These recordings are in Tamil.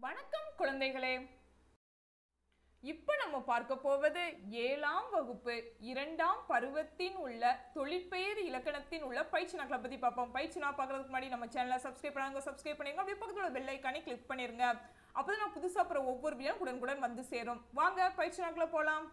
வணக்கம் குழந்தைகளே இப்ப நம்ம பார்க்க போவது ஏழாம் வகுப்பு இரண்டாம் பருவத்தின் உள்ள தொழிற்பெயர் இலக்கணத்தின் உள்ள பயிற்சி நாட்களை பத்தி பார்ப்போம் பயிற்சி நாள் பார்க்கறதுக்கு முன்னாடி நம்ம சேனலை சப்ஸ்கிரைப் பண்ணாங்க சப்ஸ்கிரைப் பண்ணிருங்க அப்படியே பக்கத்துல பெல் ஐக்கானே கிளிக் பண்ணிருங்க அப்பதான் நான் புதுசா அப்புற ஒவ்வொரு வீடியோ உடனுக்குடன் வந்து சேரும் வாங்க பயிற்சி நாட்களை போலாம்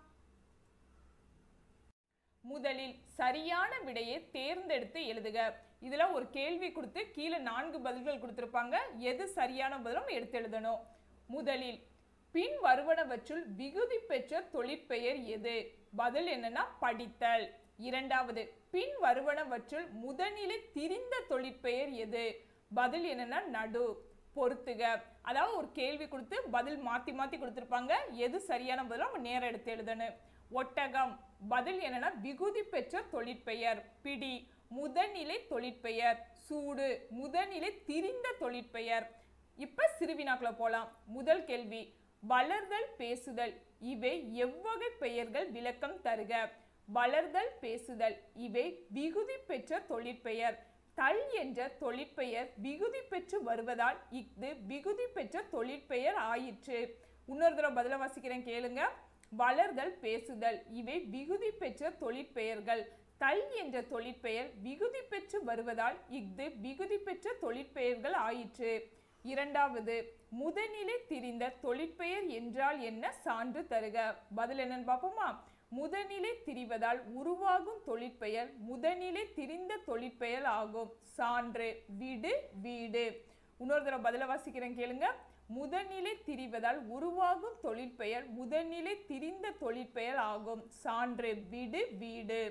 முதலில் சரியான விடையை தேர்ந்தெடுத்து எழுதுக இதுல ஒரு கேள்வி கொடுத்து கீழே நான்கு பதில்கள் கொடுத்திருப்பாங்க எது சரியான பதிலும் எடுத்து எழுதணும் முதலில் பின் வருவனவற்றுள் விகுதி பெற்ற தொழிற்பெயர் எது பதில் என்னன்னா படித்தல் இரண்டாவது பின் வருவனவற்றுள் முதனிலை திரிந்த தொழிற்பெயர் எது பதில் என்னன்னா நடு பொறுத்துக அதாவது ஒரு கேள்வி கொடுத்து பதில் மாத்தி மாத்தி கொடுத்திருப்பாங்க எது சரியான பதிலும் நம்ம நேரம் எடுத்து எழுதணும் ஒட்டகம் பதில் என்னன்னா விகுதி பெற்ற தொழிற்பெயர் பிடி முதநிலை தொழிற்பெயர் சூடு முதநிலை திரிந்த தொழிற்பெயர் இப்ப சிறுவினாக்குள்ள போலாம் முதல் கேள்வி வளர்தல் பேசுதல் இவை எவ்வகை பெயர்கள் விளக்கம் தருக வளர்தல் பேசுதல் இவை விகுதி பெற்ற தொழிற்பெயர் தல் என்ற தொழிற்பெயர் விகுதி பெற்று வருவதால் இஃது விகுதி பெற்ற தொழிற்பெயர் ஆயிற்று இன்னொரு தடவை பதில வாசிக்கிறேன் கேளுங்க வளர்தல் பேசுதல் இவை விகுதி பெற்ற தொழிற்பெயர்கள் தல் என்ற தொழிற்பெயர் விகுதி பெற்று வருவதால் இஃது விகுதி பெற்ற தொழிற்பெயர்கள் ஆயிற்று இரண்டாவது முதநிலை திரிந்த தொழிற்பெயர் என்றால் என்ன சான்று தருக பதில் என்னன்னு பார்ப்போமா முதநிலை திரிவதால் உருவாகும் தொழிற்பெயர் முதநிலை திரிந்த தொழிற்பெயர் ஆகும் சான்று விடு வீடு இன்னொரு தடவை பதில வாசிக்கிறேன் கேளுங்க முதநிலை திரிவதால் உருவாகும் தொழிற்பெயர் முதநிலை திரிந்த தொழிற்பெயர் ஆகும் சான்று விடு வீடு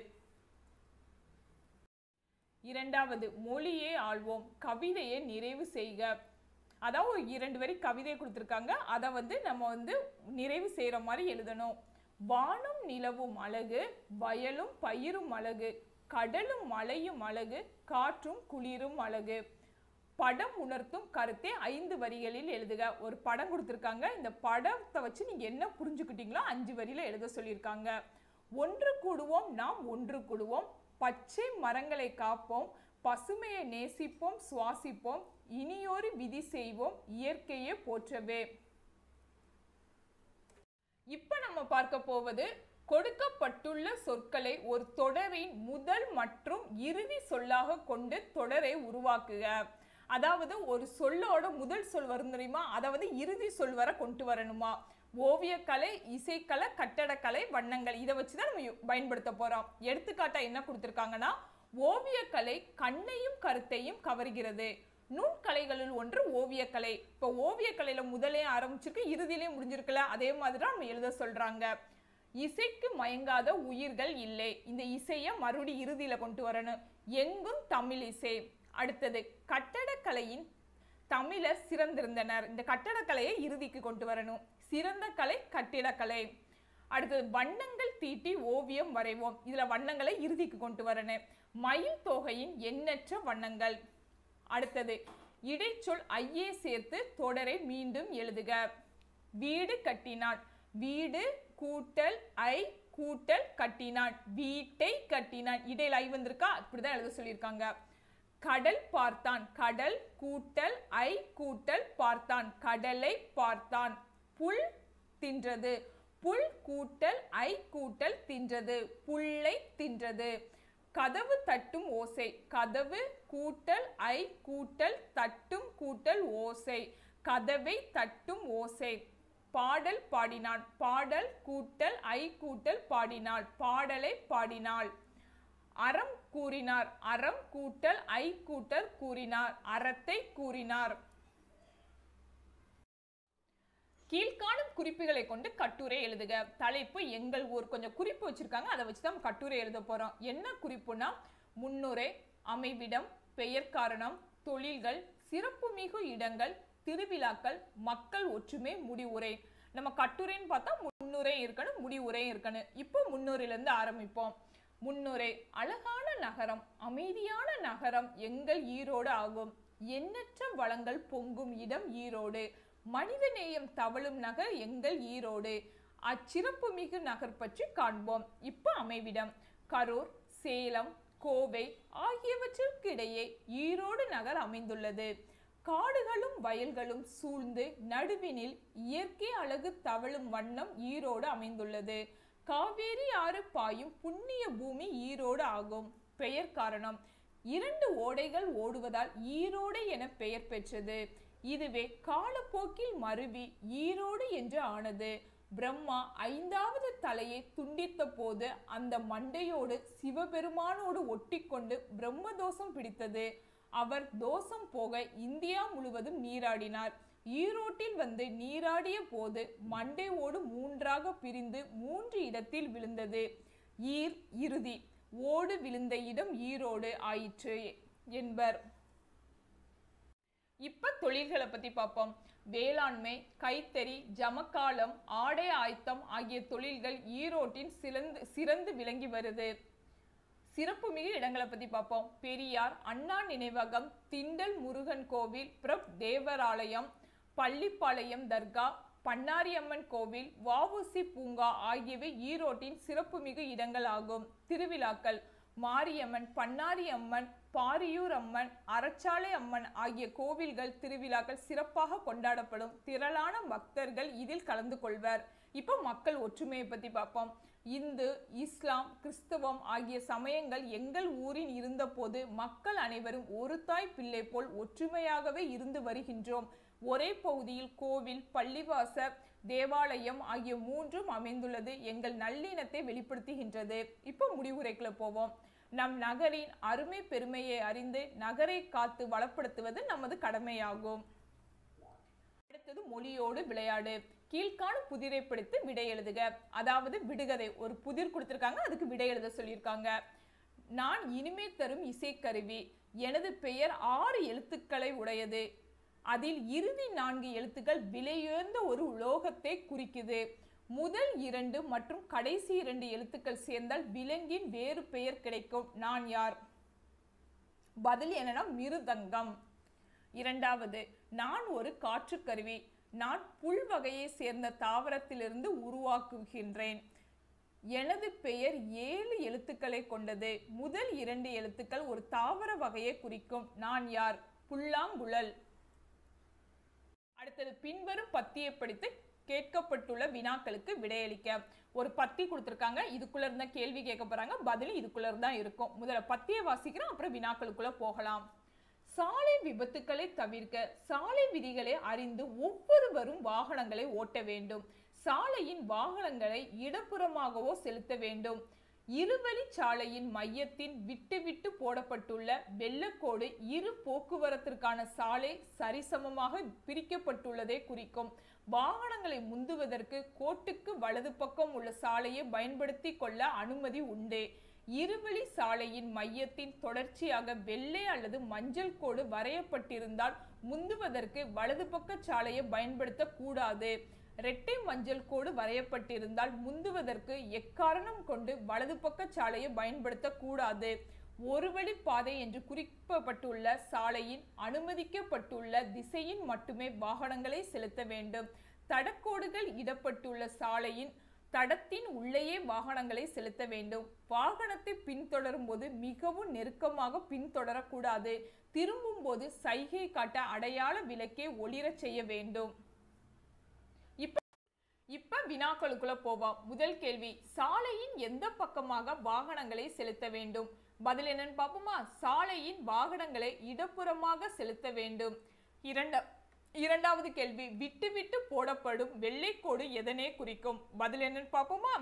இரண்டாவது மொழியே ஆள்வோம் கவிதையை நிறைவு செய்க அதாவது ஒரு இரண்டு வரி கவிதை கொடுத்துருக்காங்க அதை வந்து நம்ம வந்து நிறைவு செய்கிற மாதிரி எழுதணும் வானும் நிலவும் அழகு வயலும் பயிரும் அழகு கடலும் மலையும் அழகு காற்றும் குளிரும் அழகு படம் உணர்த்தும் கருத்தை ஐந்து வரிகளில் எழுதுக ஒரு படம் கொடுத்துருக்காங்க இந்த படத்தை வச்சு நீங்க என்ன புரிஞ்சுக்கிட்டீங்களோ அஞ்சு வரியில எழுத சொல்லியிருக்காங்க ஒன்று கூடுவோம் நாம் ஒன்று கூடுவோம் பச்சை மரங்களை காப்போம் பசுமையை நேசிப்போம் சுவாசிப்போம் இனியொரு விதி செய்வோம் இயற்கையை போற்றவே இப்ப நம்ம பார்க்க போவது கொடுக்கப்பட்டுள்ள சொற்களை ஒரு தொடரின் முதல் மற்றும் இறுதி சொல்லாக கொண்டு தொடரை உருவாக்குக அதாவது ஒரு சொல்லோட முதல் சொல் வரும் தெரியுமா அதை வந்து இறுதி சொல் வர கொண்டு வரணுமா ஓவியக்கலை இசைக்கலை கட்டடக்கலை வண்ணங்கள் இதை வச்சு தான் நம்ம பயன்படுத்த போறோம் எடுத்துக்காட்டா என்ன கொடுத்துருக்காங்கன்னா ஓவியக்கலை கண்ணையும் கருத்தையும் கவர்கிறது நுண்கலைகளில் ஒன்று ஓவியக்கலை இப்போ ஓவியக்கலையில முதலே ஆரம்பிச்சிருக்கு இறுதியிலே முடிஞ்சிருக்குல்ல அதே மாதிரி தான் நம்ம எழுத சொல்றாங்க இசைக்கு மயங்காத உயிர்கள் இல்லை இந்த இசையை மறுபடி இறுதியில கொண்டு வரணும் எங்கும் தமிழ் இசை அடுத்தது கட்டடக்கலையின் தமிழர் சிறந்திருந்தனர் இந்த கட்டடக்கலையை இறுதிக்கு கொண்டு வரணும் சிறந்த கலை கட்டிடக்கலை அடுத்தது வண்ணங்கள் தீட்டி ஓவியம் வரைவோம் இதுல வண்ணங்களை இறுதிக்கு கொண்டு வரணும் மயில் தொகையின் எண்ணற்ற வண்ணங்கள் அடுத்தது இடைச்சொல் ஐயே சேர்த்து தொடரை மீண்டும் எழுதுக வீடு கட்டினான் வீடு கூட்டல் ஐ கூட்டல் கட்டினான் வீட்டை கட்டினான் இடையில ஐ வந்திருக்கா இப்படிதான் எழுத சொல்லியிருக்காங்க கடல் பார்த்தான் கடல் கூட்டல் ஐ கூட்டல் பார்த்தான் கடலை பார்த்தான் புல் தின்றது புல் கூட்டல் ஐ கூட்டல் தின்றது புல்லை தின்றது கதவு தட்டும் ஓசை கதவு கூட்டல் ஐ கூட்டல் தட்டும் கூட்டல் ஓசை கதவை தட்டும் ஓசை பாடல் பாடினான் பாடல் கூட்டல் ஐ கூட்டல் பாடினாள் பாடலை பாடினாள் அறம் கூறினார் அறம் கூட்டல் ஐ கூட்டல் கூறினார் அறத்தை கூறினார் கீழ்காணும் குறிப்புகளை கொண்டு கட்டுரை எழுதுக தலைப்பு எங்கள் ஊர் கொஞ்சம் குறிப்பு வச்சிருக்காங்க அதை வச்சு தான் கட்டுரை எழுத போறோம் என்ன குறிப்புனா முன்னுரை அமைவிடம் பெயர் காரணம் தொழில்கள் சிறப்புமிகு இடங்கள் திருவிழாக்கள் மக்கள் ஒற்றுமை முடிவுரை நம்ம கட்டுரைன்னு பார்த்தா முன்னுரை இருக்கணும் முடிவுரை இருக்கணும் இப்போ முன்னுரையிலேருந்து ஆரம்பிப்போம் முன்னுரை அழகான நகரம் அமைதியான நகரம் எங்கள் ஈரோடு ஆகும் எண்ணற்ற வளங்கள் பொங்கும் இடம் ஈரோடு மனிதநேயம் தவழும் நகர் எங்கள் ஈரோடு அச்சிறப்பு மிகு நகர் பற்றி காண்போம் இப்போ அமைவிடம் கரூர் சேலம் கோவை ஆகியவற்றிற்கு இடையே ஈரோடு நகர் அமைந்துள்ளது காடுகளும் வயல்களும் சூழ்ந்து நடுவினில் இயற்கை அழகு தவழும் வண்ணம் ஈரோடு அமைந்துள்ளது காவேரி ஆறு பாயும் புண்ணிய பூமி ஈரோடு ஆகும் பெயர் காரணம் இரண்டு ஓடைகள் ஓடுவதால் ஈரோடு என பெயர் பெற்றது இதுவே காலப்போக்கில் மருவி ஈரோடு என்று ஆனது பிரம்மா ஐந்தாவது தலையை துண்டித்த போது அந்த மண்டையோடு சிவபெருமானோடு ஒட்டிக்கொண்டு பிரம்ம தோஷம் பிடித்தது அவர் தோஷம் போக இந்தியா முழுவதும் நீராடினார் ஈரோட்டில் வந்து நீராடிய போது மண்டை ஓடு மூன்றாக பிரிந்து மூன்று இடத்தில் விழுந்தது ஈர் இறுதி ஓடு விழுந்த இடம் ஈரோடு ஆயிற்று என்பர் இப்ப தொழில்களை பத்தி பார்ப்போம் வேளாண்மை கைத்தறி ஜமக்காலம் ஆடை ஆயத்தம் ஆகிய தொழில்கள் ஈரோட்டின் சிறந்து சிறந்து விளங்கி வருது சிறப்புமிகு இடங்களை பத்தி பார்ப்போம் பெரியார் அண்ணா நினைவகம் திண்டல் முருகன் கோவில் பிரப் தேவராலயம் பள்ளிப்பாளையம் தர்கா பண்ணாரியம்மன் கோவில் வஉசி பூங்கா ஆகியவை ஈரோட்டின் சிறப்புமிகு இடங்கள் ஆகும் திருவிழாக்கள் மாரியம்மன் பண்ணாரி அம்மன் பாரியூர் அம்மன் அறச்சாலை அம்மன் ஆகிய கோவில்கள் திருவிழாக்கள் சிறப்பாக கொண்டாடப்படும் திரளான பக்தர்கள் இதில் கலந்து கொள்வர் இப்போ மக்கள் ஒற்றுமையை பத்தி பார்ப்போம் இந்து இஸ்லாம் கிறிஸ்தவம் ஆகிய சமயங்கள் எங்கள் ஊரில் இருந்தபோது மக்கள் அனைவரும் ஒரு தாய் பிள்ளை போல் ஒற்றுமையாகவே இருந்து வருகின்றோம் ஒரே பகுதியில் கோவில் பள்ளிவாச தேவாலயம் ஆகிய மூன்றும் அமைந்துள்ளது எங்கள் நல்லிணத்தை வெளிப்படுத்துகின்றது இப்போ முடிவுரைக்குள்ள போவோம் நம் நகரின் அருமை பெருமையை அறிந்து நகரை காத்து வளப்படுத்துவது நமது கடமையாகும் அடுத்தது மொழியோடு விளையாடு கீழ்காணும் புதிரை படித்து விடை எழுதுக அதாவது விடுகதை ஒரு புதிர் கொடுத்திருக்காங்க அதுக்கு விடை எழுத சொல்லியிருக்காங்க நான் இனிமே தரும் இசைக்கருவி எனது பெயர் ஆறு எழுத்துக்களை உடையது அதில் இறுதி நான்கு எழுத்துக்கள் விலையுயர்ந்த ஒரு உலோகத்தை குறிக்குது முதல் இரண்டு மற்றும் கடைசி இரண்டு எழுத்துக்கள் சேர்ந்தால் விலங்கின் வேறு பெயர் கிடைக்கும் நான் யார் பதில் என்னன்னா மிருதங்கம் இரண்டாவது நான் ஒரு காற்றுக்கருவி நான் புல் வகையை சேர்ந்த தாவரத்திலிருந்து உருவாக்குகின்றேன் எனது பெயர் ஏழு எழுத்துக்களை கொண்டது முதல் இரண்டு எழுத்துக்கள் ஒரு தாவர வகையை குறிக்கும் நான் யார் புல்லாங்குழல் அடுத்தது பின்வரும் பத்தியை படித்து கேட்கப்பட்டுள்ள வினாக்களுக்கு விடையளிக்க ஒரு பத்தி கொடுத்துருக்காங்க இதுக்குள்ள இருந்தா கேள்வி கேட்க போறாங்க பதில் இதுக்குள்ள இருந்தா இருக்கும் முதல்ல பத்தியை வாசிக்கிறோம் அப்புறம் வினாக்களுக்குள்ள போகலாம் சாலை விபத்துக்களை தவிர்க்க சாலை விதிகளை அறிந்து ஒவ்வொருவரும் வாகனங்களை ஓட்ட வேண்டும் சாலையின் வாகனங்களை இடப்புறமாகவோ செலுத்த வேண்டும் இருவழி சாலையின் மையத்தின் விட்டு விட்டு போடப்பட்டுள்ள வெள்ளக்கோடு இரு போக்குவரத்திற்கான சாலை சரிசமமாக பிரிக்கப்பட்டுள்ளதை குறிக்கும் வாகனங்களை முந்துவதற்கு கோட்டுக்கு வலது பக்கம் உள்ள சாலையை பயன்படுத்தி கொள்ள அனுமதி உண்டு இருவழி சாலையின் மையத்தின் தொடர்ச்சியாக வெள்ளை அல்லது மஞ்சள் கோடு வரையப்பட்டிருந்தால் முந்துவதற்கு வலது பக்க சாலையை பயன்படுத்தக்கூடாது இரட்டை மஞ்சள் கோடு வரையப்பட்டிருந்தால் முந்துவதற்கு எக்காரணம் கொண்டு வலது பக்க சாலையை பயன்படுத்தக்கூடாது ஒரு வழி பாதை என்று குறிப்பிடப்பட்டுள்ள சாலையின் அனுமதிக்கப்பட்டுள்ள திசையின் மட்டுமே வாகனங்களை செலுத்த வேண்டும் தடக்கோடுகள் இடப்பட்டுள்ள சாலையின் தடத்தின் உள்ளேயே வாகனங்களை செலுத்த வேண்டும் வாகனத்தை பின்தொடரும் போது மிகவும் நெருக்கமாக பின்தொடரக்கூடாது திரும்பும் போது சைகை காட்ட அடையாள விளக்கை ஒளிரச் செய்ய வேண்டும் இப்ப இப்ப வினாக்களுக்குள்ள போவோம் முதல் கேள்வி சாலையின் எந்த பக்கமாக வாகனங்களை செலுத்த வேண்டும் பதில் என்னன்னு பார்ப்போமா சாலையின் வாகனங்களை இடப்புறமாக செலுத்த வேண்டும் இரண்ட இரண்டாவது கேள்வி விட்டு விட்டு போடப்படும் வெள்ளைக்கோடு எதனை குறிக்கும் பதில் என்னன்னு பார்ப்போமா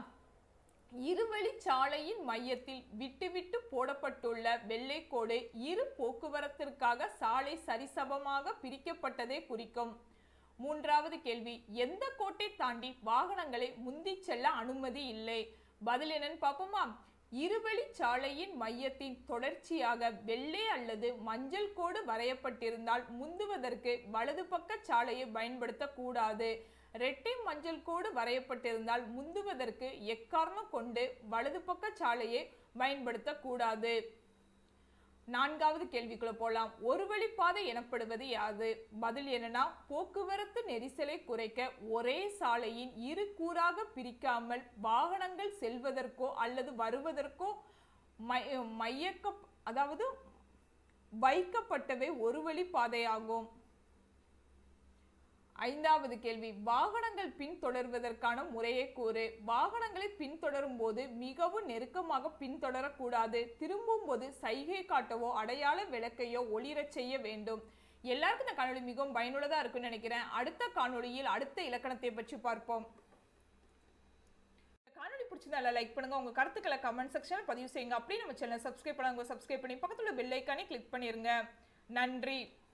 இருவழி சாலையின் மையத்தில் விட்டு விட்டு போடப்பட்டுள்ள வெள்ளைக்கோடு இரு போக்குவரத்திற்காக சாலை சரிசமமாக பிரிக்கப்பட்டதை குறிக்கும் மூன்றாவது கேள்வி எந்த கோட்டை தாண்டி வாகனங்களை முந்தி செல்ல அனுமதி இல்லை பதில் என்னன்னு பார்ப்போமா இருவழி சாலையின் மையத்தின் தொடர்ச்சியாக வெள்ளை அல்லது மஞ்சள் கோடு வரையப்பட்டிருந்தால் முந்துவதற்கு வலது பக்க சாலையை பயன்படுத்தக்கூடாது இரட்டை மஞ்சள் கோடு வரையப்பட்டிருந்தால் முந்துவதற்கு எக்காரணம் கொண்டு வலது பக்க சாலையை பயன்படுத்தக்கூடாது நான்காவது கேள்விக்குள்ள போலாம் ஒரு வழிப்பாதை எனப்படுவது யாது பதில் என்னன்னா போக்குவரத்து நெரிசலை குறைக்க ஒரே சாலையின் இரு கூறாக பிரிக்காமல் வாகனங்கள் செல்வதற்கோ அல்லது வருவதற்கோ மை மையக்க அதாவது வைக்கப்பட்டவை ஒரு வழிப்பாதையாகும் ஐந்தாவது கேள்வி வாகனங்கள் பின்தொடர்வதற்கான முறையை கூறு வாகனங்களை பின்தொடரும் போது மிகவும் நெருக்கமாக பின்தொடரக்கூடாது திரும்பும் போது சைகை காட்டவோ அடையாள விளக்கையோ ஒளிரச் செய்ய வேண்டும் எல்லாருக்கும் இந்த காணொளி மிகவும் பயனுள்ளதா இருக்கும்னு நினைக்கிறேன் அடுத்த காணொளியில் அடுத்த இலக்கணத்தை பற்றி பார்ப்போம் இந்த காணொளி பிடிச்சதால லைக் பண்ணுங்க உங்க கருத்துக்களை கமெண்ட் செக்ஷனில் பதிவு செய்யுங்க அப்படியே நம்ம சேனல் சப்ஸ்கிரைப் பண்ணாங்க சப்ஸ்கிரைப் பண்ணி பக்கத்துல பெல் ஐக்கானே கிளிக் பண்ணிருங்க நன்றி